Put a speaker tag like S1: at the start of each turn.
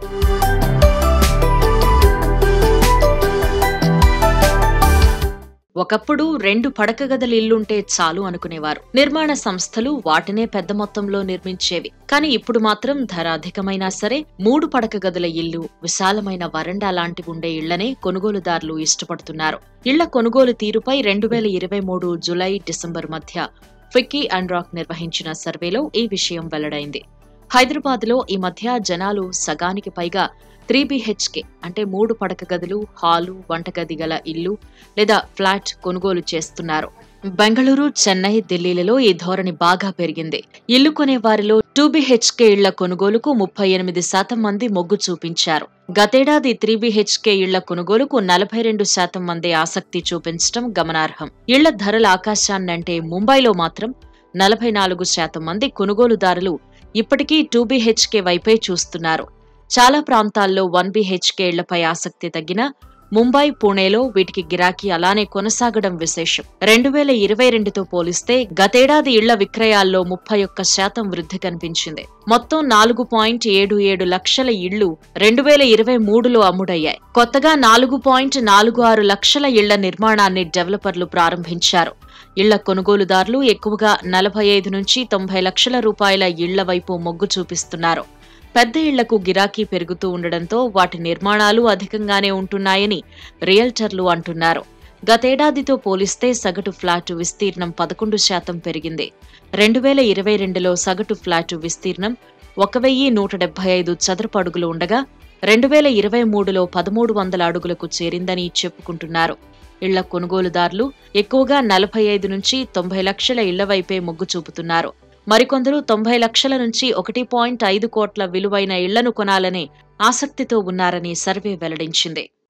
S1: ఒకప్పుడు రెండు పడక గదుల ఇల్లుంటే చాలు అనుకునేవారు నిర్మాణ సంస్థలు వాటినే పెద్ద మొత్తంలో నిర్మించేవి కానీ ఇప్పుడు మాత్రం ధర అధికమైనా సరే మూడు పడక గదుల ఇల్లు విశాలమైన వరండా లాంటివి ఉండే ఇళ్లనే కొనుగోలుదారులు ఇష్టపడుతున్నారు ఇళ్ల కొనుగోలు తీరుపై రెండు వేల ఇరవై మూడు జులై డిసెంబర్ మధ్య ఫిక్కీ అండ్ రాక్ నిర్వహించిన సర్వేలో ఈ విషయం వెల్లడైంది హైదరాబాద్ లో ఈ మధ్య జనాలు సగానికి పైగా త్రీ బిహెచ్కే అంటే మూడు పడక గదులు హాలు వంటగది గల ఇల్లు లేదా ఫ్లాట్ కొనుగోలు చేస్తున్నారు బెంగళూరు చెన్నై ఢిల్లీలలో ఈ ధోరణి బాగా పెరిగింది ఇల్లు కొనే వారిలో టూ బిహెచ్కే ఇళ్ల కొనుగోలుకు ముప్పై ఎనిమిది శాతం మంది మొగ్గు చూపించారు గతేడాది త్రీ బిహెచ్కే ఇళ్ల కొనుగోలుకు నలభై రెండు శాతం మంది ఆసక్తి చూపించడం గమనార్హం ఇళ్ల ధరల ఆకాశాన్నంటే ముంబైలో మాత్రం నలభై నాలుగు శాతం మంది కొనుగోలుదారులు ఇప్పటికీ టూ బిహెచ్కే వైపే చూస్తున్నారు చాలా ప్రాంతాల్లో వన్ బిహెచ్కే ఇళ్లపై ఆసక్తి తగ్గినా ముంబై పూణేలో వీటికి గిరాకీ అలానే కొనసాగడం విశేషం రెండు వేల ఇరవై రెండుతో పోలిస్తే గతేడాది ఇళ్ల విక్రయాల్లో ముప్పై ఒక్క శాతం వృద్ధి కనిపించింది మొత్తం నాలుగు పాయింట్ ఏడు ఏడు లక్షల ఇళ్లు రెండు వేల ఇరవై మూడులో అమ్ముడయ్యాయి కొత్తగా నాలుగు పాయింట్ నాలుగు ఆరు లక్షల ఇళ్ల నిర్మాణాన్ని డెవలపర్లు ప్రారంభించారు ఇళ్ల కొనుగోలుదారులు ఎక్కువగా నలభై ఐదు నుంచి తొంభై లక్షల రూపాయల ఇళ్ల వైపు మొగ్గు చూపిస్తున్నారు పెద్ద ఇళ్లకు గిరాకీ పెరుగుతూ ఉండడంతో వాటి నిర్మాణాలు అధికంగానే ఉంటున్నాయని రియల్టర్లు అంటున్నారు గతేడాదితో పోలిస్తే సగటు ఫ్లాటు విస్తీర్ణం పదకొండు శాతం పెరిగింది రెండు వేల ఇరవై రెండులో సగటు ఫ్లాటు విస్తీర్ణం ఒక వెయ్యి నూట డెబ్బై ఐదు చదరపు అడుగులు ఉండగా రెండు వేల ఇరవై మూడులో పదమూడు వందల అడుగులకు చేరిందని చెప్పుకుంటున్నారు ఇళ్ల కొనుగోలుదారులు ఎక్కువగా నలభై ఐదు నుంచి తొంభై లక్షల ఇళ్ల వైపే మొగ్గు చూపుతున్నారు మరికొందరు తొంభై లక్షల నుంచి ఒకటి పాయింట్ ఐదు కోట్ల విలువైన ఇళ్లను కొనాలనే ఆసక్తితో ఉన్నారని సర్వే వెల్లడించింది